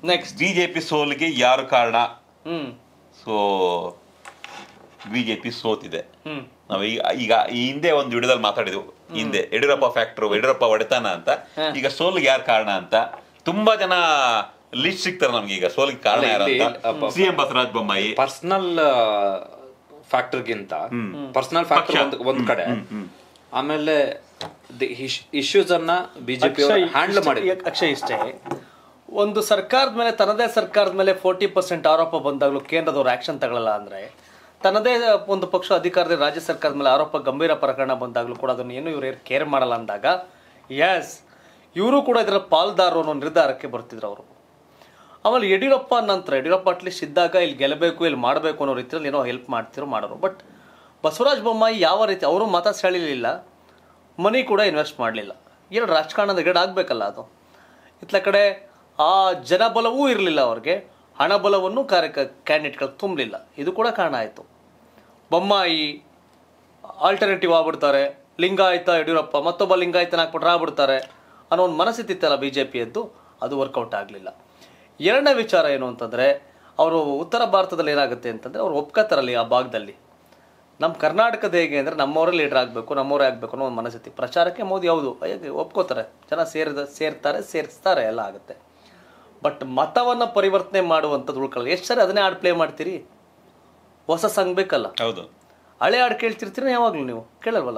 Next BJP ಸೋಲಿಗೆ ಯಾರು ಕಾರಣ ಹ್ಮ್ ಸೊ ಬಿಜೆಪಿ ಸೋತಿದೆ ಹ್ಮ್ ನಾವು ಈಗ ಈಗ ಈ ಹಿಂದೆ ಒಂದು ವಿಡಿಯೋದಲ್ಲಿ ಮಾತಾಡಿದ್ವು ಹಿಂದೆ ಯಡಿಯೂರಪ್ಪ ಫ್ಯಾಕ್ಟರ್ ಯಡಿಯೂರಪ್ಪ ಒಡೆತನ ಅಂತ ಈಗ ಸೋಲಿಗೆ ಯಾರು ಕಾರಣ ಅಂತ ತುಂಬಾ ಜನ ಲಿಸ್ಟ್ ಸಿಗ್ತಾರೆ ನಮ್ಗೆ ಈಗ ಸೋಲಿಗೆ ಕಾರಣ ಯಾರು ಇಲ್ಲಿ ಅಂತ ಅಪ್ಪ- C M Basavaraj Bommai personal ಫ್ಯಾಕ್ಟರ್ಗಿಂತ ಪರ್ಸನಲ್ ಫ್ಯಾಕ್ಟರ್ ಪಕ್ಷ. ಒಂದ್ ಒಂದ್ ಕಡೆ ಆಮೇಲೆ ಇಶ್ಯೂಸ್ ಅನ್ನ ಬಿಜೆಪಿ ಅಕ್ಷಯ್ ಹ್ಯಾಂಡಲ್ ಇಷ್ಟೇ- ಮಾಡಿ ಈಗ ಅಕ್ಷಯ್ ಇಷ್ಟೇ ಒಂದು ಸರ್ಕಾರದ ಮೇಲೆ ತನ್ನದೇ ಸರ್ಕಾರದ ಮೇಲೆ ಫೋರ್ಟಿ ಪರ್ಸೆಂಟ್ ಆರೋಪ ಬಂದಾಗಲೂ ಕೇಂದ್ರದವ್ರು ಆಕ್ಷನ್ ತಗೊಳ್ಳಲ್ಲ ಅಂದ್ರೆ ತನ್ನದೇ ಒಂದು ಪಕ್ಷ ಅಧಿಕಾರದಲ್ಲಿ ರಾಜ್ಯ ಸರ್ಕಾರದ ಮೇಲೆ ಆರೋಪ ಗಂಭೀರ ಪ್ರಕರಣ ಬಂದಾಗಲೂ ಕೂಡ ಅದನ್ನು ಏನು ಇವರು ಕೇರ್ ಮಾಡಲ್ಲ ಅಂದಾಗ ಎಸ್ ಇವರು ಕೂಡ ಇದರ ಪಾಲ್ದಾರರು ಅನ್ನೋ ನಿರ್ಧಾರಕ್ಕೆ ಬರ್ತಿದ್ರು ಅವರು ಆಮೇಲೆ ಯಡಿಯೂರಪ್ಪ ನಂತರ ಯಡಿಯೂರಪ್ಪ ಅಟ್ಲೀಸ್ಟ್ ಇದ್ದಾಗ ಇಲ್ಲಿ ಗೆಲ್ಲಬೇಕು ಇಲ್ಲಿ ಮಾಡಬೇಕು ಅನ್ನೋ ರೀತಿಯಲ್ಲಿ ಏನೋ ಹೆಲ್ಪ್ ಮಾಡ್ತಿರೋ ಮಾಡೋರು ಬಟ್ ಬಸವರಾಜ ಬೊಮ್ಮಾಯಿ ಯಾವ ರೀತಿ ಅವರು ಮತ ಸೆಳಿಲಿಲ್ಲ ಮನಿ ಕೂಡ ಇನ್ವೆಸ್ಟ್ ಮಾಡಲಿಲ್ಲ ಎರಡು ರಾಜಕಾರಣದ ಗಡ ಆಗಬೇಕಲ್ಲ ಅದು ಇತ್ಲ ಕಡೆ ಆ ಜನಬಲವೂ ಇರಲಿಲ್ಲ ಅವ್ರಿಗೆ ಹಣಬಲವನ್ನು ಕಾರ್ಯ ಕ್ಯಾಂಡಿಡೇಟ್ಗಳು ತುಂಬಲಿಲ್ಲ ಇದು ಕೂಡ ಕಾರಣ ಆಯಿತು ಬೊಮ್ಮಾಯಿ ಆಲ್ಟರ್ನೇಟಿವ್ ಆಗ್ಬಿಡ್ತಾರೆ ಲಿಂಗಾಯತ ಯಡಿಯೂರಪ್ಪ ಮತ್ತೊಬ್ಬ ಲಿಂಗಾಯತನ ಹಾಕ್ಬಿಟ್ರೆ ಆಗ್ಬಿಡ್ತಾರೆ ಅನ್ನೋ ಒಂದು ಮನಸ್ಥಿತಿತ್ತಲ್ಲ ಬಿ ಜೆ ಪಿಯದ್ದು ಅದು ವರ್ಕೌಟ್ ಆಗಲಿಲ್ಲ ಎರಡನೇ ವಿಚಾರ ಏನು ಅಂತಂದರೆ ಅವರು ಉತ್ತರ ಭಾರತದಲ್ಲಿ ಏನಾಗುತ್ತೆ ಅಂತಂದರೆ ಅವ್ರು ಒಪ್ಕೋತಾರಲ್ಲಿ ಆ ಭಾಗದಲ್ಲಿ ನಮ್ಮ ಕರ್ನಾಟಕದ ಹೇಗೆ ಅಂದರೆ ನಮ್ಮವರೇ ಲೀಡರ್ ಆಗಬೇಕು ನಮ್ಮವರೇ ಆಗಬೇಕು ಅನ್ನೋ ಒಂದು ಮನಸ್ಥಿತಿ ಪ್ರಚಾರಕ್ಕೆ ಮೋದಿ ಹೌದು ಹೇಗೆ ಒಪ್ಕೋತಾರೆ ಜನ ಸೇರಿದ ಸೇರ್ತಾರೆ ಸೇರಿಸ್ತಾರೆ ಎಲ್ಲ ಆಗುತ್ತೆ ಬಟ್ ಮತವನ್ನು ಪರಿವರ್ತನೆ ಮಾಡುವಂಥದ್ದು ಉಳ್ಕೊಳ್ಳಿ ಎಷ್ಟು ಸರಿ ಅದನ್ನೇ ಹಾಡು ಪ್ಲೇ ಮಾಡ್ತೀರಿ ಹೊಸ ಸಾಂಗ್ ಬೇಕಲ್ಲ ಹೌದು ಹಳೆ ಹಾಡು ಕೇಳ್ತಿರ್ತೀರ ಯಾವಾಗಲೂ ನೀವು ಕೇಳಲ್ವಲ್ಲ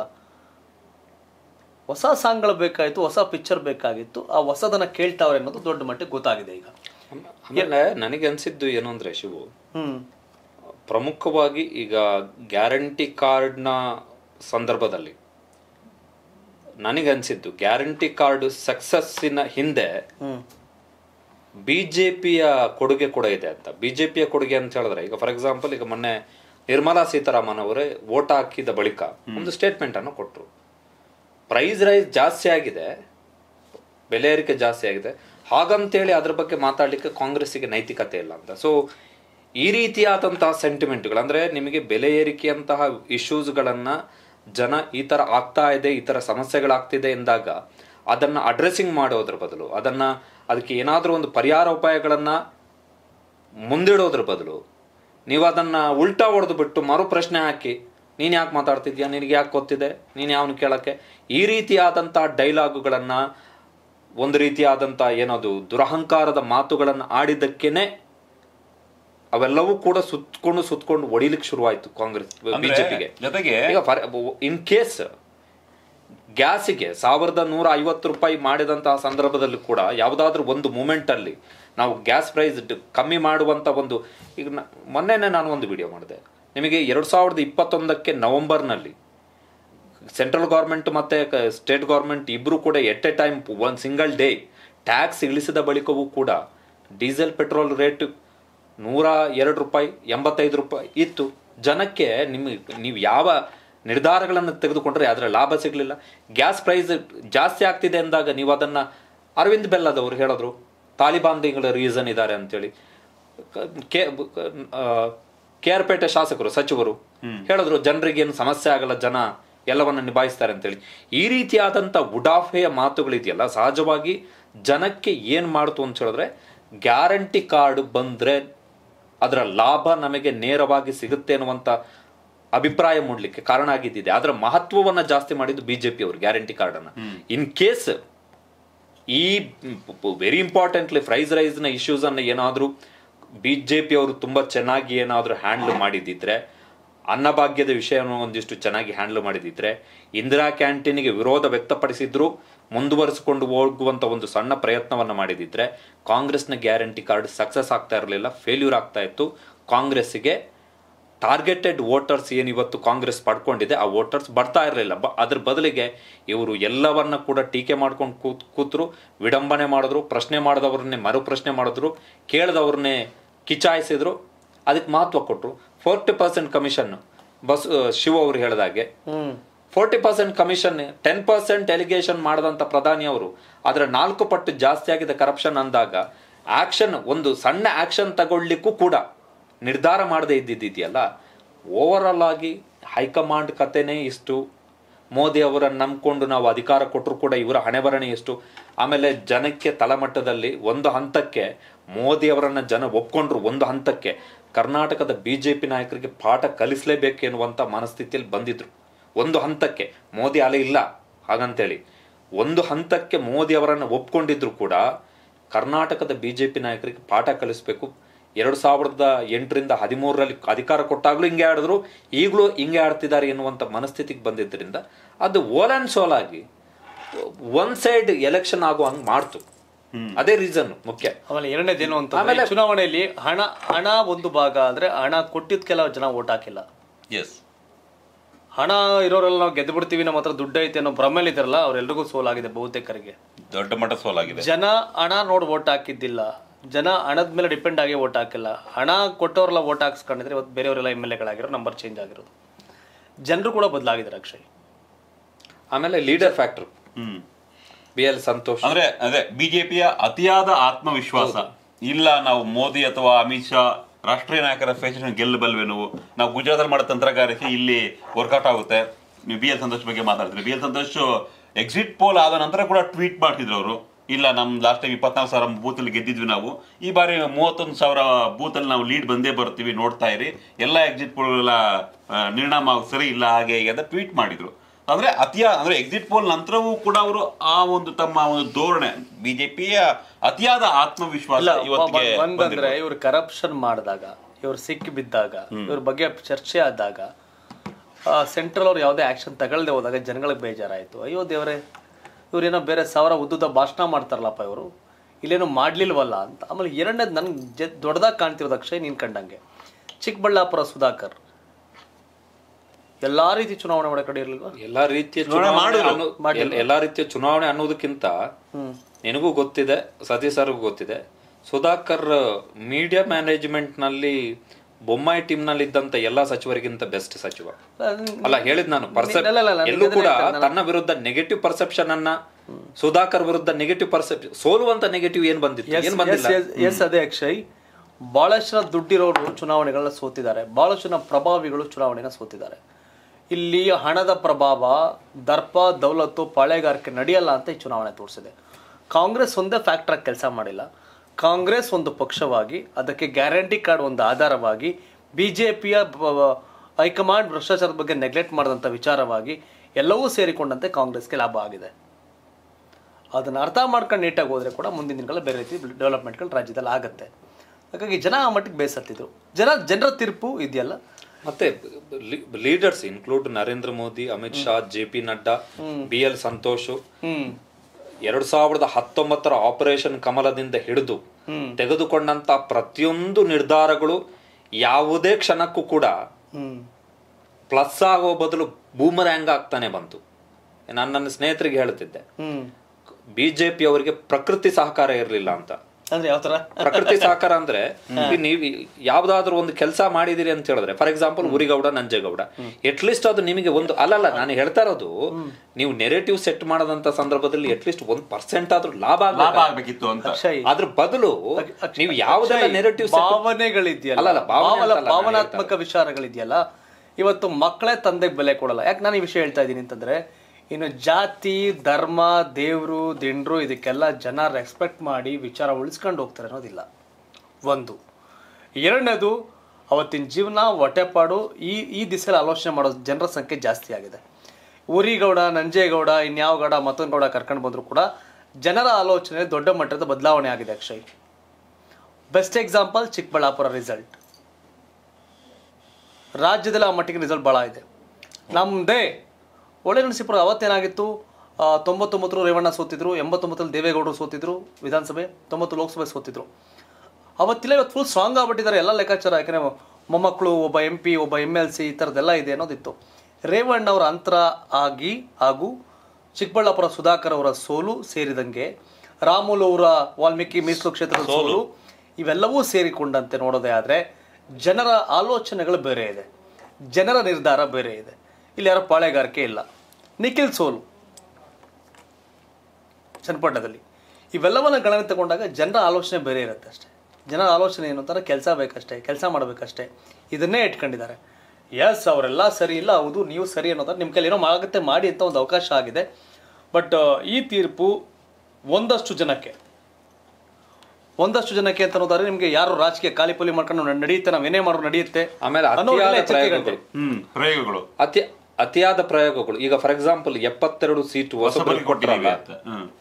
ಹೊಸ ಸಾಂಗ್ಗಳು ಬೇಕಾಯಿತು ಹೊಸ ಪಿಕ್ಚರ್ ಬೇಕಾಗಿತ್ತು ಆ ಹೊಸದನ್ನ ಕೇಳ್ತಾವ್ರೆ ಅನ್ನೋದು ದೊಡ್ಡ ಮಟ್ಟಿಗೆ ಗೊತ್ತಾಗಿದೆ ಈಗ ಆಮೇಲೆ ನನಗೆ ಅನ್ಸಿದ್ದು ಏನು ಅಂದ್ರೆ ಶಿವು ಹ್ಮ್ ಪ್ರಮುಖವಾಗಿ ಈಗ ಗ್ಯಾರಂಟಿ ಕಾರ್ಡ್ನ ಸಂದರ್ಭದಲ್ಲಿ ನನಗೆ ಅನ್ಸಿದ್ದು ಗ್ಯಾರಂಟಿ ಕಾರ್ಡ್ ಸಕ್ಸಸ್ಸಿನ ಹಿಂದೆ ಹ್ಮ್ ಬಿಜೆಪಿಯ ಕೊಡುಗೆ ಕೂಡ ಇದೆ ಅಂತ ಬಿಜೆಪಿಯ ಕೊಡುಗೆ ಅಂತ ಹೇಳಿದ್ರೆ ಈಗ ಫಾರ್ ಎಕ್ಸಾಂಪಲ್ ಈಗ ಮೊನ್ನೆ ನಿರ್ಮಲಾ ಸೀತಾರಾಮನ್ ಅವರೇ ವೋಟ್ ಹಾಕಿದ ಬಳಿಕ ಒಂದು ಸ್ಟೇಟ್ಮೆಂಟ್ ಅನ್ನು ಕೊಟ್ಟರು ಪ್ರೈಸ್ ರೈಸ್ ಜಾಸ್ತಿ ಆಗಿದೆ ಬೆಲೆ ಏರಿಕೆ ಜಾಸ್ತಿ ಆಗಿದೆ ಹಾಗಂತೇಳಿ ಅದ್ರ ಬಗ್ಗೆ ಮಾತಾಡ್ಲಿಕ್ಕೆ ಕಾಂಗ್ರೆಸ್ಸಿಗೆ ನೈತಿಕತೆ ಇಲ್ಲ ಅಂತ ಸೊ ಈ ರೀತಿಯಾದಂತಹ ಸೆಂಟಿಮೆಂಟ್ಗಳು ಅಂದ್ರೆ ನಿಮಗೆ ಬೆಲೆ ಏರಿಕೆಯಂತಹ ಇಶ್ಯೂಸ್ಗಳನ್ನ ಜನ ಈ ತರ ಆಗ್ತಾ ಇದೆ ಈ ತರ ಸಮಸ್ಯೆಗಳಾಗ್ತಿದೆ ಎಂದಾಗ ಅದನ್ನ ಅಡ್ರೆಸ್ಸಿಂಗ್ ಮಾಡೋದ್ರ ಬದಲು ಅದನ್ನ ಅದಕ್ಕೆ ಏನಾದರೂ ಒಂದು ಪರಿಹಾರ ಉಪಾಯಗಳನ್ನ ಮುಂದಿಡೋದ್ರ ಬದಲು ನೀವು ಅದನ್ನ ಉಲ್ಟಾ ಹೊಡೆದು ಬಿಟ್ಟು ಮರು ಪ್ರಶ್ನೆ ಹಾಕಿ ನೀನ್ ಯಾಕೆ ಮಾತಾಡ್ತಿದ್ಯಾ ನಿನಗೆ ಯಾಕೆ ಗೊತ್ತಿದೆ ನೀನ್ ಯಾವನು ಕೇಳಕ್ಕೆ ಈ ರೀತಿಯಾದಂಥ ಡೈಲಾಗುಗಳನ್ನ ಒಂದು ರೀತಿಯಾದಂಥ ಏನದು ದುರಹಂಕಾರದ ಮಾತುಗಳನ್ನು ಆಡಿದ್ದಕ್ಕೇನೆ ಅವೆಲ್ಲವೂ ಕೂಡ ಸುತ್ಕೊಂಡು ಸುತ್ಕೊಂಡು ಹೊಡಿಲಿಕ್ಕೆ ಶುರುವಾಯ್ತು ಕಾಂಗ್ರೆಸ್ ಅಂದ್ರೆ ಬಿಜೆಪಿಗೆ ಜೊತೆಗೆ ಈಗ ಇನ್ ಕೇಸ್ ಗ್ಯಾಸಿಗೆ ಸಾವಿರದ ನೂರ ಐವತ್ತು ರೂಪಾಯಿ ಮಾಡಿದಂತಹ ಸಂದರ್ಭದಲ್ಲಿ ಕೂಡ ಯಾವುದಾದ್ರೂ ಒಂದು ಮೂಮೆಂಟ್ ಅಲ್ಲಿ ನಾವು ಗ್ಯಾಸ್ ಪ್ರೈಸ್ ಕಮ್ಮಿ ಮಾಡುವಂತ ಒಂದು ಈಗ ನ- ಮೊನ್ನೆನೆ ನಾನು ಒಂದು ವಿಡಿಯೋ ಮಾಡಿದೆ ನಿಮಗೆ ಎರಡ್ ಸಾವಿರದ ಇಪ್ಪತ್ತೊಂದಕ್ಕೆ ನವೆಂಬರ್ನಲ್ಲಿ ಸೆಂಟ್ರಲ್ ಗೌರ್ಮೆಂಟ್ ಮತ್ತೆ ಸ್ಟೇಟ್ ಗೌರ್ಮೆಂಟ್ ಇಬ್ರು ಕೂಡ ಎಟ್ ಎ ಟೈಮ್ ಒಂದು ಸಿಂಗಲ್ ಡೇ ಟ್ಯಾಕ್ಸ್ ಇಳಿಸಿದ ಬಳಿಕವೂ ಕೂಡ ಡೀಸೆಲ್ ಪೆಟ್ರೋಲ್ ರೇಟ್ ನೂರ ಎರಡು ರೂಪಾಯಿ ಎಂಬತ್ತೈದು ರೂಪಾಯಿ ಇತ್ತು ಜನಕ್ಕೆ ನಿಮ್ಮ ನೀವು ಯಾವ ನಿರ್ಧಾರಗಳನ್ನು ತೆಗೆದುಕೊಂಡ್ರೆ ಅದರ ಲಾಭ ಸಿಗಲಿಲ್ಲ ಗ್ಯಾಸ್ ಪ್ರೈಸ್ ಜಾಸ್ತಿ ಆಗ್ತಿದೆ ಅಂದಾಗ ನೀವು ಅದನ್ನ ಅರವಿಂದ್ ಬೆಲ್ಲದವರು ಹೇಳಿದ್ರು ತಾಲಿಬಾನ್ಗಳ ರೀಸನ್ ಇದ್ದಾರೆ ಅಂತೇಳಿ ಕೆ ಕೆ ಆರ್ ಪೇಟೆ ಶಾಸಕರು ಸಚಿವರು ಹೇಳಿದ್ರು ಜನರಿಗೆ ಏನು ಸಮಸ್ಯೆ ಆಗಲ್ಲ ಜನ ಎಲ್ಲವನ್ನ ನಿಭಾಯಿಸ್ತಾರೆ ಅಂತೇಳಿ ಈ ರೀತಿಯಾದಂಥ ಉಡಾಫೆಯ ಮಾತುಗಳಿದೆಯಲ್ಲ ಸಹಜವಾಗಿ ಜನಕ್ಕೆ ಏನ್ ಮಾಡ್ತು ಅಂತ ಹೇಳಿದ್ರೆ ಗ್ಯಾರಂಟಿ ಕಾರ್ಡ್ ಬಂದ್ರೆ ಅದರ ಲಾಭ ನಮಗೆ ನೇರವಾಗಿ ಸಿಗುತ್ತೆ ಅನ್ನುವಂತ ಅಭಿಪ್ರಾಯ ಮೂಡ್ಲಿಕ್ಕೆ ಕಾರಣ ಆಗಿದ್ದಿದೆ ಅದರ ಮಹತ್ವವನ್ನ ಜಾಸ್ತಿ ಮಾಡಿದ್ದು ಬಿಜೆಪಿ ಅವರು ಗ್ಯಾರಂಟಿ ಕಾರ್ಡ್ ಅನ್ನ ಇನ್ ಕೇಸ್ ಈ ವೆರಿ ಇಂಪಾರ್ಟೆಂಟ್ಲಿ ಪ್ರೈಸ್ ರೈಸ್ ನ ಇಶ್ಯೂಸ್ ಅನ್ನ ಏನಾದ್ರೂ ಬಿಜೆಪಿ ಅವರು ತುಂಬಾ ಚೆನ್ನಾಗಿ ಏನಾದ್ರೂ ಹ್ಯಾಂಡಲ್ ಮಾಡಿದಿದ್ರೆ ಅನ್ನಭಾಗ್ಯದ ವಿಷಯವನ್ನು ಒಂದಿಷ್ಟು ಚೆನ್ನಾಗಿ ಹ್ಯಾಂಡಲ್ ಮಾಡಿದಿದ್ರೆ ಇಂದಿರಾ ಕ್ಯಾಂಟೀನ್ಗೆ ವಿರೋಧ ವ್ಯಕ್ತಪಡಿಸಿದ್ರು ಮುಂದುವರಿಸಿಕೊಂಡು ಹೋಗುವಂತ ಒಂದು ಸಣ್ಣ ಪ್ರಯತ್ನವನ್ನ ಮಾಡಿದಿದ್ರೆ ಕಾಂಗ್ರೆಸ್ನ ಗ್ಯಾರಂಟಿ ಕಾರ್ಡ್ ಸಕ್ಸಸ್ ಆಗ್ತಾ ಇರಲಿಲ್ಲ ಫೇಲ್ಯೂರ್ ಆಗ್ತಾ ಇತ್ತು ಕಾಂಗ್ರೆಸ್ಸಿಗೆ ಟಾರ್ಗೆಟೆಡ್ ವೋಟರ್ಸ್ ಏನು ಇವತ್ತು ಕಾಂಗ್ರೆಸ್ ಪಡ್ಕೊಂಡಿದೆ ಆ ವೋಟರ್ಸ್ ಬರ್ತಾ ಇರಲಿಲ್ಲ ಬ ಅದ್ರ ಬದಲಿಗೆ ಇವರು ಎಲ್ಲವನ್ನ ಕೂಡ ಟೀಕೆ ಮಾಡ್ಕೊಂಡು ಕೂತ್ ಕೂತ್ರು ವಿಡಂಬನೆ ಮಾಡಿದ್ರು ಪ್ರಶ್ನೆ ಮಾಡಿದವ್ರನ್ನೇ ಮರು ಪ್ರಶ್ನೆ ಮಾಡಿದ್ರು ಕೇಳಿದವ್ರನ್ನೇ ಕಿಚಾಯಿಸಿದ್ರು ಅದಕ್ಕೆ ಮಹತ್ವ ಕೊಟ್ಟರು ಫೋರ್ಟಿ ಪರ್ಸೆಂಟ್ ಕಮಿಷನ್ ಬಸ್ ಶಿವ ಅವರು ಹೇಳಿದಾಗೆ hmm forty percent commission ten percent allegation ಮಾಡಿದಂಥ ಪ್ರಧಾನಿ ಅವರು ಅದರ ನಾಲ್ಕು ಪಟ್ಟು ಜಾಸ್ತಿ ಆಗಿದೆ ಕರಪ್ಷನ್ ಅಂದಾಗ ಆಕ್ಷನ್ ಒಂದು ಸಣ್ಣ ಆಕ್ಷನ್ ತಗೊಳ್ಲಿಕ್ಕೂ ಕೂಡ ನಿರ್ಧಾರ ಮಾಡದೇ ಇದ್ದಿದ್ದಿದೆಯಲ್ಲ ಓವರ್ ಆಲ್ ಆಗಿ ಹೈಕಮಾಂಡ್ ಕತೆನೇ ಇಷ್ಟು ಮೋದಿ ಅವರನ್ನು ನಂಬ್ಕೊಂಡು ನಾವು ಅಧಿಕಾರ ಕೊಟ್ಟರು ಕೂಡ ಇವರ ಹಣೆಬರಣೆ ಎಷ್ಟು ಆಮೇಲೆ ಜನಕ್ಕೆ ತಳಮಟ್ಟದಲ್ಲಿ ಒಂದು ಹಂತಕ್ಕೆ ಮೋದಿ ಅವರನ್ನ ಜನ ಒಪ್ಕೊಂಡ್ರು ಒಂದು ಹಂತಕ್ಕೆ ಕರ್ನಾಟಕದ ಬಿಜೆಪಿ ನಾಯಕರಿಗೆ ಪಾಠ ಕಲಿಸಲೇಬೇಕು ಎನ್ನುವಂಥ ಮನಸ್ಥಿತಿಯಲ್ಲಿ ಬಂದಿದ್ರು ಒಂದು ಹಂತಕ್ಕೆ ಮೋದಿ ಅಲೆ ಇಲ್ಲ ಹಾಗಂತೇಳಿ ಒಂದು ಹಂತಕ್ಕೆ ಮೋದಿ ಅವರನ್ನು ಒಪ್ಕೊಂಡಿದ್ರು ಕೂಡ ಕರ್ನಾಟಕದ ಬಿಜೆಪಿ ನಾಯಕರಿಗೆ ಪಾಠ ಕಲಿಸ್ಬೇಕು ಎರಡು ಸಾವಿರದ ಎಂಟರಿಂದ ಹದಿಮೂರರಲ್ಲಿ ಅಧಿಕಾರ ಕೊಟ್ಟಾಗ್ಲೂ ಹಿಂಗೆ ಆಡಿದ್ರು ಈಗಲೂ ಹಿಂಗೆ ಆಡ್ತಿದ್ದಾರೆ ಎನ್ನುವಂಥ ಮನಸ್ಥಿತಿಗೆ ಬಂದಿದ್ದರಿಂದ ಅದು ಓಲ್ ಆ್ಯಂಡ್ ಸೋಲ್ ಆಗಿ ಒನ್ ಸೈಡ್ ಎಲೆಕ್ಷನ್ ಆಗೋ ಹಂಗೆ ಮಾಡ್ತು ಅದೇ ರೀಸನ್ ಮುಖ್ಯ ಆಮೇಲೆ ಎರಡನೇದೇನು ಅಂತ ಚುನಾವಣೆಯಲ್ಲಿ ಹಣ ಹಣ ಒಂದು ಭಾಗ ಆದ್ರೆ ಹಣ ಕೊಟ್ಟಿದ್ ಕೆಲವು ಜನ ಓಟ್ ಹಾಕಿಲ್ಲ ಎಸ್ ಹಣ ಇರೋರೆಲ್ಲ ನಾವು ಗೆದ್ದು ಬಿಡ್ತೀವಿ ನಮ್ಮ ಹತ್ರ ದುಡ್ಡು ಐತೆ ಅನ್ನೋ ಭ್ರಮೇಲಿ ಇದಾರಲ್ಲ ಅವ್ರೆಲ್ರಿಗೂ ಸೋಲಾಗಿದೆ ಬಹುತೇಕರಿಗೆ ದೊಡ್ಡ ಮಟ್ಟ ಸೋಲಾಗಿದೆ ಜನ ಹಣ ನೋಡಿ ಓಟ್ ಹಾಕಿದ್ದಿಲ್ಲ ಜನ ಹಣದ ಮೇಲೆ ಡಿಪೆಂಡ್ ಆಗಿ ಓಟ್ ಹಾಕಿಲ್ಲ ಹಣ ಕೊಟ್ಟವ್ರೆಲ್ಲ ಓಟ್ ಹಾಕ್ಸ್ಕೊಂಡಿದ್ರೆ ಇವತ್ತು ಬೇರೆಯವರೆಲ್ಲ ಎಮ್ ಎಲ್ ಎಗಳಾಗಿರೋ ನಂಬರ್ ಚೇಂಜ್ ಆಗಿರೋದು ಜನರು ಕೂಡ ಬದಲಾಗಿದ್ದಾರೆ ಅಕ್ಷಯ್ ಆಮೇಲೆ leader factor hmm B L Santosh ಅಂದ್ರೆ ಅದೇ ಬಿಜೆಪಿಯ ಅತಿಯಾದ ಆತ್ಮವಿಶ್ವಾಸ ಇಲ್ಲ ನಾವು ಮೋದಿ ಅಥವಾ ಅಮಿತ್ ಶಾ ರಾಷ್ಟ್ರೀಯ ನಾಯಕರ ಫೇಸ್ ಗೆಲ್ಲಬಲ್ವೆ ನಾವು ನಾವು ಗುಜರಾತಲ್ಲಿ ಮಾಡೋ ತಂತ್ರಗಾರಿಕೆ ಇಲ್ಲಿ ವರ್ಕೌಟ್ ಆಗುತ್ತೆ ನೀವು ಬಿ ಎಲ್ ಸಂತೋಷ್ ಬಗ್ಗೆ ಮಾತಾಡ್ತೀರಿ B L Santosh exit poll ಆದ ನಂತರ ಕೂಡ ಟ್ವೀಟ್ ಮಾಡ್ತಿದ್ರು ಅವರು ಇಲ್ಲ ನಮ್ ಲಾಸ್ಟ್ ಟೈಮ್ ಇಪ್ಪತ್ನಾಲ್ಕು ಸಾವಿರ ಬೂತ್ ಅಲ್ಲಿ ಗೆದ್ದಿದ್ವಿ ನಾವು ಈ ಬಾರಿ ಮೂವತ್ತೊಂದು ಸಾವಿರ ಬೂತ್ ಅಲ್ಲಿ ನಾವು ಲೀಡ್ ಬಂದೇ ಬರ್ತೀವಿ ನೋಡ್ತಾ ಇರಿ ಎಲ್ಲ ಎಕ್ಸಿಟ್ ಪೋಲ್ ಎಲ್ಲ ಆ, ನಿರ್ಣಾಮ ಸರಿ ಇಲ್ಲ ಹಾಗೆ ಹೀಗೆ ಅಂತ ಟ್ವೀಟ್ ಮಾಡಿದ್ರು ಅಂದ್ರೆ ಅತಿಯ ಅಂದ್ರೆ ಎಕ್ಸಿಟ್ ಪೋಲ್ ನಂತರವೂ ಕೂಡ ಅವರು ಆ ಒಂದು ತಮ್ಮ ಒಂದು ಧೋರಣೆ ಬಿಜೆಪಿಯ ಅತಿಯಾದ ಆತ್ಮವಿಶ್ವಾಸ ಇಲ್ಲ ಇವತ್ತಿಗೆ ಒಂದಂದ್ರೆ ಇವ್ರು ಕರಪ್ಷನ್ ಮಾಡಿದಾಗ ಇವ್ರು ಸಿಕ್ಕಿ ಬಿದ್ದಾಗ ಇವ್ರ ಬಗ್ಗೆ ಚರ್ಚೆ ಆದಾಗ ಸೆಂಟ್ರಲ್ ಅವ್ರು ಯಾವುದೇ ಆಕ್ಷನ್ ತಗೊಳ್ದೆ ಹೋದಾಗ ಜನಗಳಿಗೆ ಬೇಜಾರಾಯ್ತು ಅಯ್ಯೋ ದೇವರೇ ಇವ್ರೇನೋ ಬೇರೆ ಸಾವಿರ ಉದ್ದುದ ಭಾಷಣ ಮಾಡ್ತಾರಲ್ಲಪ್ಪ ಇವರು ಇಲ್ಲೇನೋ ಮಾಡ್ಲಿಲ್ವಲ್ಲ ಅಂತ ಆಮೇಲೆ ಎರಡನೇದು ನನ್ಗೆ ಜ ದೊಡ್ಡದಾಗಿ ಕಾಣ್ತಿರೋದು ಅಕ್ಷಯ್ ನೀನ್ ಕಂಡಂಗೆ ಚಿಕ್ಕಬಳ್ಳಾಪುರ ಸುಧಾಕರ್ ಎಲ್ಲಾ ರೀತಿ ಚುನಾವಣೆ ಮಾಡೋ ಕಡೆ ಇರ್ಲಿಲ್ವಾ ಎಲ್ಲಾ ರೀತಿಯ ಚುನಾವಣೆ ಅನ್ನೋ- ಎಲ್- ಎಲ್ಲಾ ರೀತಿಯ ಚುನಾವಣೆ ಅನ್ನೋದಕ್ಕಿಂತ ನಿನಗೂ ಗೊತ್ತಿದೆ ಸತೀಶ್ ಸರ್ಗೂ ಗೊತ್ತಿದೆ ಸುಧಾಕರ್ ಮೀಡಿಯಾ ಮ್ಯಾನೇಜ್ಮೆಂಟ್ ನಲ್ಲಿ ಬೊಮ್ಮಾಯಿ ಟೀಮ್ ನಲ್ಲಿ ಇದ್ದಂತ ಎಲ್ಲಾ ಸಚಿವರಿಗಿಂತ ಬೆಸ್ಟ್ ಸಚಿವ ಅಲ್ಲ ಹೇಳಿದ್ ನಾನು ಪರ್ಸೆಪ್ ಇಲ್ಲ, ಇಲ್ಲ, ಇಲ್ಲ, ಎಲ್ಲೂ ಕೂಡ ತನ್ನ ವಿರುದ್ಧ ನೆಗೆಟಿವ್ ಪರ್ಸೆಪ್ಷನ್ ಅನ್ನ ಸುಧಾಕರ್ ವಿರುದ್ಧ ನೆಗೆಟಿವ್ ಪರ್ಸೆಪ್ಷನ್ ಸೋಲುವಂತ ನೆಗೆಟಿವ್ ಏನ್ ಬಂದಿತ್ತು ಏನ್ ಬಂದಿಲ್ಲ ಎಸ್ ಅದೇ ಅಕ್ಷಯ್ ಬಹಳಷ್ಟು ಜನ ದುಡ್ಡಿರೋರು ಚುನಾವಣೆಗಳನ್ನ ಸೋತಿದ್ದಾರೆ ಬಹಳಷ್ಟು ಜನ ಪ್ರಭಾವಿಗಳು ಚುನಾವಣೆನ ಸೋತಿದ್ದಾರೆ ಇಲ್ಲಿ ಹಣದ ಪ್ರಭಾವ ದರ್ಪ ದೌಲತ್ತು ಪಾಳೆಗಾರಿಕೆ ನಡೆಯಲ್ಲ ಅಂತ ಈ ಚುನಾವಣೆ ತೋರಿಸಿದೆ ಕಾಂಗ್ರೆಸ್ ಒಂದೇ ಫ್ಯಾಕ್ಟರ್ ಕೆಲಸ ಮಾಡಿಲ್ಲ ಕಾಂಗ್ರೆಸ್ ಒಂದು ಪಕ್ಷವಾಗಿ ಅದಕ್ಕೆ ಗ್ಯಾರಂಟಿ ಕಾರ್ಡ್ ಒಂದು ಆಧಾರವಾಗಿ ಬಿ ಜೆ ಪಿಯ ಹೈಕಮಾಂಡ್ ಭ್ರಷ್ಟಾಚಾರದ ಬಗ್ಗೆ ನೆಗ್ಲೆಕ್ಟ್ ಮಾಡಿದಂಥ ವಿಚಾರವಾಗಿ ಎಲ್ಲವೂ ಸೇರಿಕೊಂಡಂತೆ ಕಾಂಗ್ರೆಸ್ಗೆ ಲಾಭ ಆಗಿದೆ ಅದನ್ನ ಅರ್ಥ ಮಾಡ್ಕೊಂಡು ನೀಟಾಗಿ ಹೋದ್ರೆ ಕೂಡ ಮುಂದಿನ ದಿನಗಳಲ್ಲಿ ಬೇರೆ ರೀತಿ ಡೆವಲಪ್ಮೆಂಟ್ಗಳು ರಾಜ್ಯದಲ್ಲಿ ಆಗುತ್ತೆ ಹಾಗಾಗಿ ಜನ ಆ ಮಟ್ಟಿಗೆ ಬೇಸತ್ತಿದ್ರು ಜನ ಜನರ ತೀರ್ಪು ಇದೆಯಲ್ಲ ಮತ್ತೆ leaders include Narendra Modi Amit Shah J P Nadda B L Santosh hmm ಎರಡ್ ಸಾವಿರದ ಹತ್ತೊಂಬತ್ತರ ಆಪರೇಷನ್ ಕಮಲದಿಂದ ಹಿಡಿದು ತೆಗೆದುಕೊಂಡಂತ ಪ್ರತಿಯೊಂದು ನಿರ್ಧಾರಗಳು ಯಾವುದೇ ಕ್ಷಣಕ್ಕೂ ಕೂಡ ಹ್ಮ್ ಪ್ಲಸ್ ಆಗೋ ಬದಲು ಬೂಮರ್ಯಾಂಗ್ ಆಗ್ತಾನೆ ಬಂತು ನಾನು ನನ್ನ ಸ್ನೇಹಿತರಿಗೆ ಹೇಳ್ತಿದ್ದೆ ಹ್ಮ್ ಬಿಜೆಪಿ ಅವರಿಗೆ ಪ್ರಕೃತಿ ಸಹಕಾರ ಇರಲಿಲ್ಲ ಅಂತ ಅಂದ್ರೆ ಯಾವ ತರ ಪ್ರಕೃತಿ ಸಹಕಾರ ಅಂದ್ರೆ ಈಗ ನೀವು ಯಾವ್ದಾದ್ರು ಒಂದು ಕೆಲಸ ಮಾಡಿದಿರಿ ಅಂತ ಹೇಳಿದ್ರೆ for example Urigowda Nanjegowda at least ಅದು ನಿಮಗೆ ಒಂದು ಅಲ್ಲಲ್ಲ ನಾನು ಹೇಳ್ತಾ ಇರೋದು ನೀವು ನೆರೆಟಿವ್ ಸೆಟ್ ಮಾಡದಂತ ಸಂದರ್ಭದಲ್ಲಿ ಅಟ್ಲೀಸ್ಟ್ ಒಂದ್ ಪರ್ಸೆಂಟ್ ಆದ್ರೂ ಲಾಭ ಲಾಭ ಆಗ್ಬೇಕು ಆಗ್ಬೇಕಿತ್ತು ಅಂತ ಅಕ್ಷಯ್ ಅದ್ರ ಬದಲು ನೀವು ಯಾವ್ದೆಲ್ಲ ನೆರೆಟಿವ್ ಭಾವನೆಗಳಿದೆಯಲ್ಲ ಅಲ್ಲಲ್ಲ, ಭಾವನೆ ಭಾವನ- ಅಂತಲ್ಲ, ನಾನು ಭಾವನಾತ್ಮಕ ವಿಚಾರಗಳಿದೆಯಲ್ಲ ಇವತ್ತು ಮಕ್ಕಳೇ ತಂದೆಗೆ ಬೆಲೆ ಕೊಡಲ್ಲ ಯಾಕೆ ನಾನು ಈ ವಿಷಯ ಹೇಳ್ತಾ ಇದ್ದೀನಿ ಅಂತಂದ್ರೆ ಇನ್ನು ಜಾತಿ ಧರ್ಮ ದೇವ್ರು ದಿಂಡ್ರು ಇದಕ್ಕೆಲ್ಲ ಜನ ರೆಸ್ಪೆಕ್ಟ್ ಮಾಡಿ ವಿಚಾರ ಉಳಿಸ್ಕೊಂಡು ಹೋಗ್ತಾರೆ ಅನ್ನೋದಿಲ್ಲ ಒಂದು ಎರಡನೇದು ಅವತ್ತಿನ ಜೀವನ ಹೊಟ್ಟೆಪಾಡು ಈ ಈ ದಿಸೆಯಲ್ಲಿ ಆಲೋಚನೆ ಮಾಡೋ ಜನರ ಸಂಖ್ಯೆ ಜಾಸ್ತಿ ಆಗಿದೆ ಊರಿಗೌಡ ನಂಜೇಗೌಡ ಇನ್ಯಾವ ಗೌಡ ಮತ್ತೊಂದು ಗೌಡ ಕರ್ಕೊಂಡು ಬಂದರೂ ಕೂಡ ಜನರ ಆಲೋಚನೆ ದೊಡ್ಡ ಮಟ್ಟದ ಬದಲಾವಣೆ ಆಗಿದೆ Akshay best example Chikkaballapur result ರಾಜ್ಯದಲ್ಲಿ ಆ ಮಟ್ಟಿಗೆ ರಿಸಲ್ಟ್ ಭಾಳ ಇದೆ ನಮ್ಮದೇ ಒಳ್ಳೆ ನರಸೀಪುರ ಅವತ್ತೇನಾಗಿತ್ತು ಆ, ತೊಂಬತ್ತೊಂಬತ್ತರು ರೇವಣ್ಣ ಸೋತಿದ್ರು ಎಂಬತ್ತೊಂಬತ್ತರಲ್ಲಿ ದೇವೇಗೌಡರು ಸೋತಿದ್ರು ವಿಧಾನಸಭೆ ತೊಂಬತ್ತು ಲೋಕಸಭೆ ಸೋತಿದ್ರು ಅವತ್ತಿಲ್ಲ ಇವತ್ತು ಫುಲ್ ಸ್ಟ್ರಾಂಗ್ ಆಗ್ಬಿಟ್ಟಿದ್ದಾರೆ ಎಲ್ಲ ಲೆಕ್ಕಾಚಾರ ಯಾಕಂದರೆ ಮೊಮ್ಮಕ್ಕಳು ಒಬ್ಬ ಎಂ ಪಿ ಒಬ್ಬ ಎಮ್ ಎಲ್ ಸಿ ಈ ಥರದ್ದೆಲ್ಲ ಇದೆ ಅನ್ನೋದಿತ್ತು ರೇವಣ್ಣ ಅವರ ಅಂತರ ಆಗಿ ಹಾಗೂ ಚಿಕ್ಕಬಳ್ಳಾಪುರ ಸುಧಾಕರ್ ಅವರ ಸೋಲು ಸೇರಿದಂಗೆ ರಾಮುಲು ಅವರ ವಾಲ್ಮೀಕಿ ಮೀಸಲು ಕ್ಷೇತ್ರದ ಸೋಲು ಇವೆಲ್ಲವೂ ಸೇರಿಕೊಂಡಂತೆ ನೋಡೋದೇ ಆದರೆ ಜನರ ಆಲೋಚನೆಗಳು ಬೇರೆ ಇದೆ ಜನರ ನಿರ್ಧಾರ ಬೇರೆ ಇದೆ ಇಲ್ಲಿ ಯಾರೋ ಪಾಳೆಗಾರಿಕೆ ಇಲ್ಲ ನಿಖಿಲ್ ಸೋಲು ಚನ್ನಪಟ್ಟಣದಲ್ಲಿ ಇವೆಲ್ಲವನ್ನ ಗಣನೆ ತಗೊಂಡಾಗ ಜನರ ಆಲೋಚನೆ ಬೇರೆ ಇರುತ್ತೆ ಅಷ್ಟೇ ಜನರ ಆಲೋಚನೆ ಏನು ಅಂತಾರೆ ಕೆಲಸ ಬೇಕಷ್ಟೇ ಕೆಲಸ ಮಾಡಬೇಕಷ್ಟೇ ಇದನ್ನೇ ಇಟ್ಕೊಂಡಿದ್ದಾರೆ ಎಸ್ ಅವರೆಲ್ಲ ಸರಿ ಇಲ್ಲ ಹೌದು ನೀವು ಸರಿ ಅನ್ನೋದು ನಿಮ್ಮ ಕೈಲಿ ಏನೋ ಆಗುತ್ತೆ ಮಾಡಿ ಅಂತ ಒಂದು ಅವಕಾಶ ಆಗಿದೆ ಬಟ್ ಈ ತೀರ್ಪು ಒಂದಷ್ಟು ಜನಕ್ಕೆ ಒಂದಷ್ಟು ಜನಕ್ಕೆ ಅಂತ ಅನ್ನೋದಾದ್ರೆ ನಿಮಗೆ ಯಾರು ರಾಜಕೀಯ ಖಾಲಿಪಲ್ಲಿ ಮಾಡ್ಕೊಂಡು ನಡ್- ನಡೆಯುತ್ತೆ ನಾವೇನೇ ಮಾಡೋರು ನಡೆಯುತ್ತೆ ಆಮೇಲೆ ಅನ್ನೋದೆಲ್ಲ ಅತಿಯಾದ ಎಚ್ಚರಿಕೆಗಂಟೆ. ಪ್ರಯೋಗಗಳು ಹ್ಮ್ ಪ್ರಯೋಗಗಳು ಅತಿ ಅತಿಯಾದ ಪ್ರಯೋಗಗಳು ಈಗ ಫಾರ್ ಎಕ್ಸಾಂಪಲ್ ಎಪ್ಪತ್ತೆರಡು ಸೀಟು ಹೊಸಬರಿಗೆ ಹೊಸಬರಿಗೆ ಕೊಟ್ಟಿದ್ದೀವಿ ಕೊಟ್ಟರಲ್ಲ ಅಂತ ಹ್ಮ್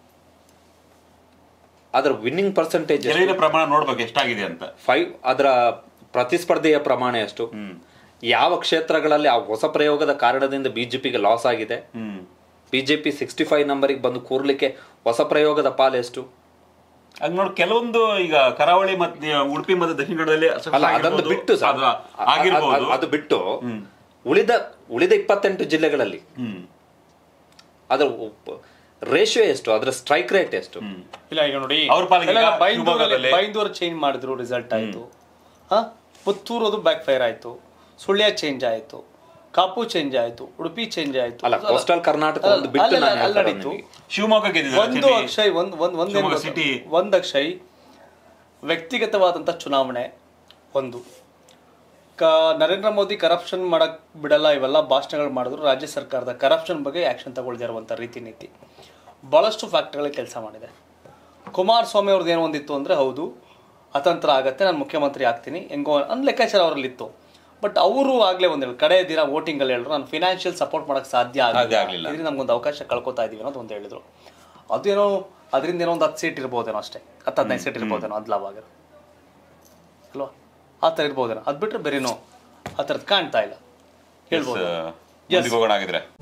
ಅದರ ವಿನ್ನಿಂಗ್ ಪರ್ಸೆಂಟೇಜ್ ಗೆಲುವಿನ ಪ್ರಮಾಣ ನೋಡ್ಬೇಕು ಎಷ್ಟಾಗಿದೆ ಅಂತ ಫೈವ್ ಅದರ ಪ್ರತಿಸ್ಪರ್ಧೆಯ ಪ್ರಮಾಣ ಎಷ್ಟು ಯಾವ ಕ್ಷೇತ್ರಗಳಲ್ಲಿ ಆ ಹೊಸ ಪ್ರಯೋಗದ ಕಾರಣದಿಂದ ಬಿಜೆಪಿಗೆ ಲಾಸ್ ಆಗಿದೆ ಹ್ಮ್ ಬಿಜೆಪಿ ಸಿಕ್ಸ್ಟಿ ಫೈವ್ ನಂಬರಿಗೆ ಬಂದು ಕೂರ್ಲಿಕ್ಕೆ ಹೊಸ ಪ್ರಯೋಗದ ಪಾಲು ಎಷ್ಟು ಹಂಗ್ ನೋಡಿ ಕೆಲವೊಂದು ಈಗ ಕರಾವಳಿ ಮತ್ತೆ ಉಡುಪಿ ಮತ್ತು ದಕ್ಷಿಣ ಕನ್ನಡದಲ್ಲಿ ಅಲ್ಲ success ಅದೊಂದು ಆಗಿರ್ಬೋದು, ಬಿಟ್ಟು ಸರ್, ಅದು ಅ- ಆಗಿರ್ಬೋದು ಅ- ಅದು ಬಿಟ್ಟು ಉಳಿದ ಉಳಿದ ಇಪ್ಪತ್ತೆಂಟು ಜಿಲ್ಲೆಗಳಲ್ಲಿ ಹ್ಮ್ ಅದರ ರೇಷಿಯೋ ಎಷ್ಟು ಅದರ ಸ್ಟ್ರೈಕ್ ರೇಟ್ ಎಷ್ಟು ಇಲ್ಲ ಈಗ ನೋಡಿ ಅವ್ರ ಪಾಲಿಗೆ ಈಗ ಬೈಂದೂರಲ್ಲಿ ಶಿವಮೊಗ್ಗದಲ್ಲಿ- ಬೈಂದೂರು ಚೇಂಜ್ ಮಾಡಿದ್ರು ರಿಸಲ್ಟ್ ಆಯ್ತು ಹಾ ಪುತ್ತೂರು ಅದು ಬ್ಯಾಕ್ ಫೈರ್ ಆಯ್ತು ಸುಳ್ಯ ಚೇಂಜ್ ಆಯ್ತು ಕಾಪು ಚೇಂಜ್ ಆಯ್ತು ಉಡುಪಿ ಚೇಂಜ್ ಆಯ್ತು ಅಲ್ಲ ಕೋಸ್ಟಲ್ ಕರ್ನಾಟಕ ಒಂದು ಬಿಟ್ಟು ಅಲ್ಲ, ನಾನು ಅಲ್ಲ, ಹೇಳ್ತಾ ನಡೀತು. ಇರೋದು ನಿಮಗೆ. ಶಿವಮೊಗ್ಗ ಗೆದ್ದಿದ್ದಾರೆ ಒಂದು ಚೆನ್ನೈ. ಅಕ್ಷಯ್ ಒಂದ್ ಒಂದ್ ಒಂದೇನು ಶಿವಮೊಗ್ಗ ಗೊತ್ತಾ? ಸಿಟಿ. ಒಂದ್ ಅಕ್ಷಯ್ ವ್ಯಕ್ತಿಗತವಾದಂಥ ಚುನಾವಣೆ ಒಂದು ಕ ನರೇಂದ್ರ ಮೋದಿ ಕರಪ್ಷನ್ ಮಾಡಕ್ ಬಿಡಲ್ಲ ಇವೆಲ್ಲ ಭಾಷಣಗಳು ಮಾಡಿದ್ರು ರಾಜ್ಯ ಸರ್ಕಾರದ ಕರಪ್ಷನ್ ಬಗ್ಗೆ ಆಕ್ಷನ್ ತಗೊಳ್ದೇ ಇರುವಂಥ ರೀತಿ ನೀತಿ ಭಾಳಷ್ಟು ಫ್ಯಾಕ್ಟ್ರಿಗಳಿಗೆ ಕೆಲಸ ಮಾಡಿದೆ ಕುಮಾರಸ್ವಾಮಿ ಅವ್ರದ್ದು ಏನೋ ಒಂದಿತ್ತು ಅಂದರೆ ಹೌದು ಅತಂತ್ರ ಆಗತ್ತೆ ನಾನು ಮುಖ್ಯಮಂತ್ರಿ ಆಗ್ತೀನಿ ಹೆಂಗೋ ಅನ್ನೋ ಲೆಕ್ಕಾಚಾರ ಅವರಲ್ಲಿತ್ತು ಬಟ್ ಅವರು ಆಗಲೇ ಒಂದು ಹೇಳಿ ಕಡೆ ದಿನ ವೋಟಿಂಗಲ್ಲಿ ಹೇಳಿದ್ರು ನಾನು ಫಿನಾನ್ಷಿಯಲ್ ಸಪೋರ್ಟ್ ಮಾಡೋಕ್ಕೆ ಸಾಧ್ಯ ಸಾಧ್ಯ ಆಗಲಿಲ್ಲ ಆಗ್ಲಿಲ್ಲ. ಇದರಿಂದ ನಮ್ಗೊಂದು ಅವಕಾಶ ಕಳ್ಕೊತಾ ಇದೀವಿ ಅನ್ನೋದು ಒಂದು ಹೇಳಿದ್ರು ಅದೇನೋ ಅದರಿಂದ ಏನೋ ಒಂದು ಹತ್ತು ಸೀಟ್ ಇರ್ಬೋದೇನೋ ಅಷ್ಟೇ ಹತ್ತು ಹದಿನೈದು ಸೀಟ್ ಇರ್ಬೋದೇನೋ ಅದು ಲಾಭ ಆಗಿರೋ ಅಲ್ವಾ ಆ ಥರ ಇರ್ಬೋದೇನೋ ಅದು ಬಿಟ್ಟರೆ ಬೇರೇನೋ ಆ ಥರದ್ದು ಕಾಣ್ತಾ ಇಲ್ಲ ಹೇಳ್ಬೋದು ಮುಂದಕ್ಕೆ ಹೋಗೋಣ ಆಗಿದ್ರೆ